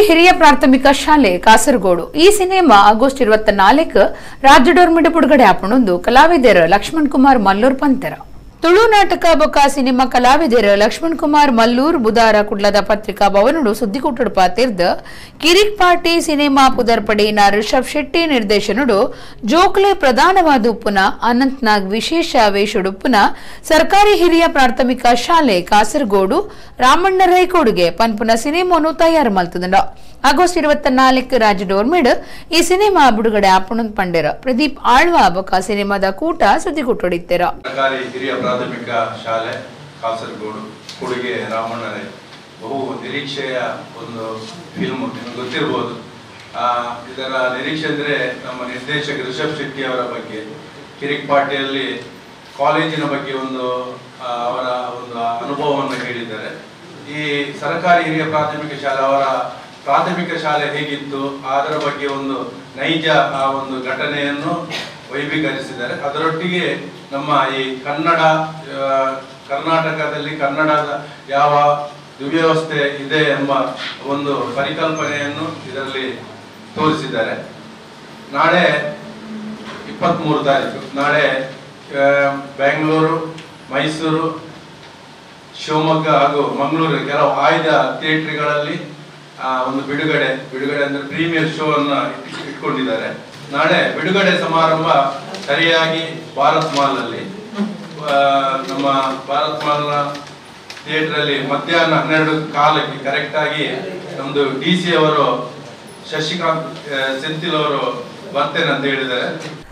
ಹಿರಿಯ ಪ್ರಾಥಮಿಕ ಶಾಲೆ ಕಾಸರಗೋಡು ಈ ಸಿನಿಮಾ ಆಗಸ್ಟ್ ಇರುವತ್ತ ನಾಲ್ಕು ರಾಜ್ಯ ಡೋರ್ಮಿಡ್ ಬಿಡುಗಡೆ ಆಪಣೊಂದು ಕಲಾವಿದರು ಲಕ್ಷ್ಮಣ್ ಕುಮಾರ್ ಮಲ್ಲೂರ್ ಪಂತರ ತುಳು ನಾಟಕ ಬೊಕ್ಕ ಸಿನಿಮಾ ಕಲಾವಿದರು ಲಕ್ಷ್ಮಣ್ ಕುಮಾರ್ ಮಲ್ಲೂರ್ ಬುಧಾರ ಕುಡ್ಲದ ಪತ್ರಿಕಾ ಭವನಡು ಸುದ್ದಿಕೂಟಡು ಪಾತಿರ್ದ ಕಿರಿಕ್ ಪಾರ್ಟಿ ಸಿನಿಮಾ ಪುದರ್ಪಡಿನ ರಿಷಬ್ ಶೆಟ್ಟಿ ನಿರ್ದೇಶನಡು ಜೋಕ್ಲೆ ಪ್ರಧಾನವಾದ ಉಪ್ಪುನ ಅನಂತ್ನಾಗ್ ವಿಶೇಷ ವೇಷುಡುಪ್ಪುನ ಸರ್ಕಾರಿ ಹಿರಿಯ ಪ್ರಾಥಮಿಕ ಶಾಲೆ ಕಾಸರಗೋಡು ರಾಮಣ್ಣ ರೈಕೋಡುಗೆ ಪನ್ಪುನ ಸಿನಿಮಾನು ತಯಾರು ಮಲ್ತದಂಡ ಆಗಸ್ಟ್ ಇರುವತ್ತ ನಾಲ್ಕು ರಾಜ ಡೋರ್ಮಿಡ್ ಈ ಸಿನಿಮಾ ಬಿಡುಗಡೆ ಆಪಣದ್ ಪಂಡಿರ ಪ್ರದೀಪ್ ಆಳ್ವ ಬೊಕ್ಕ ಸಿನಿಮಾದ ಕೂಟ ಸುದ್ದಿಕೂಟೊಡಿತ್ತೆರ ಸರ್ಕಾರಿ ಹಿರಿಯ ಪ್ರಾಥಮಿಕ ಶಾಲೆ ಕಾಸರಗೋಡು ಕೊಡುಗೆ ರಾಮಣ್ಣರೇ ಬಹು ನಿರೀಕ್ಷೆಯ ಒಂದು ಫಿಲ್ಮ್ ನಿಮಗೆ ಗೊತ್ತಿರ್ಬೋದು ಆ, ಇದರ ನಿರೀಕ್ಷೆ ಅಂದರೆ ನಮ್ಮ ನಿರ್ದೇಶಕ ರಿಷಬ್ ಶೆಟ್ಟಿ ಅವರ ಬಗ್ಗೆ ಕಿರಿಕ್ ಪಾರ್ಟಿಯಲ್ಲಿ ಕಾಲೇಜಿನ ಬಗ್ಗೆ ಒಂದು ಆ, ಅವರ ಒಂದು ಅನುಭವವನ್ನು ಹೇಳಿದ್ದಾರೆ ಈ ಸರ್ಕಾರಿ ಹಿರಿಯ ಪ್ರಾಥಮಿಕ ಶಾಲೆ ಅವರ ಪ್ರಾಥಮಿಕ ಶಾಲೆ ಹೇಗಿತ್ತು ಅದರ ಬಗ್ಗೆ ಒಂದು ನೈಜ ಆ ಒಂದು ಘಟನೆಯನ್ನು ವೈಭೀಕರಿಸಿದ್ದಾರೆ ಅದರೊಟ್ಟಿಗೆ ನಮ್ಮ ಈ ಕನ್ನಡ ಆ, ಕರ್ನಾಟಕದಲ್ಲಿ ಕನ್ನಡದ ಯಾವ ದುವ್ಯವಸ್ಥೆ ಇದೆ ಎಂಬ ಒಂದು ಪರಿಕಲ್ಪನೆಯನ್ನು ಇದರಲ್ಲಿ ತೋರಿಸಿದ್ದಾರೆ ನಾಳೆ ಇಪ್ಪತ್ತ್ಮೂರು ತಾರೀಕು ನಾಳೆ ಆ, ಬೆಂಗಳೂರು ಮೈಸೂರು ಶಿವಮೊಗ್ಗ ಹಾಗೂ ಮಂಗಳೂರು ಕೆಲವು ಆಯ್ದ ಥಿಯೇಟ್ರಿಗಳಲ್ಲಿ ಆ, ಒಂದು ಬಿಡುಗಡೆ ಬಿಡುಗಡೆ ಅಂದ್ರೆ ಪ್ರೀಮಿಯರ್ ಶೋ ಅನ್ನ ಇಟ್- ಇಟ್ಕೊಂಡಿದ್ದಾರೆ ನಾಳೆ ಬಿಡುಗಡೆ ಸಮಾರಂಭ ಸರಿಯಾಗಿ ಭಾರತ್ ಮಾಲ್ ಅಲ್ಲಿ ಆ, ನಮ್ಮ ಭಾರತ್ ಮಾಲ್ ನ ಥಿಯೇಟರ್ ಅಲ್ಲಿ ಮಧ್ಯಾಹ್ನ ಹನ್ನೆರಡು ಕಾಲಕ್ಕೆ ಕರೆಕ್ಟ್ ಆಗಿ ನಮ್ದು ಡಿ ಸಿ ಅವರು ಶಶಿಕಾಂತ್ ಆ, ಸೆಂಥಿಲ್ ಅವರು ಬರ್ತೇನೆ ಅಂತ ಹೇಳಿದ್ದಾರೆ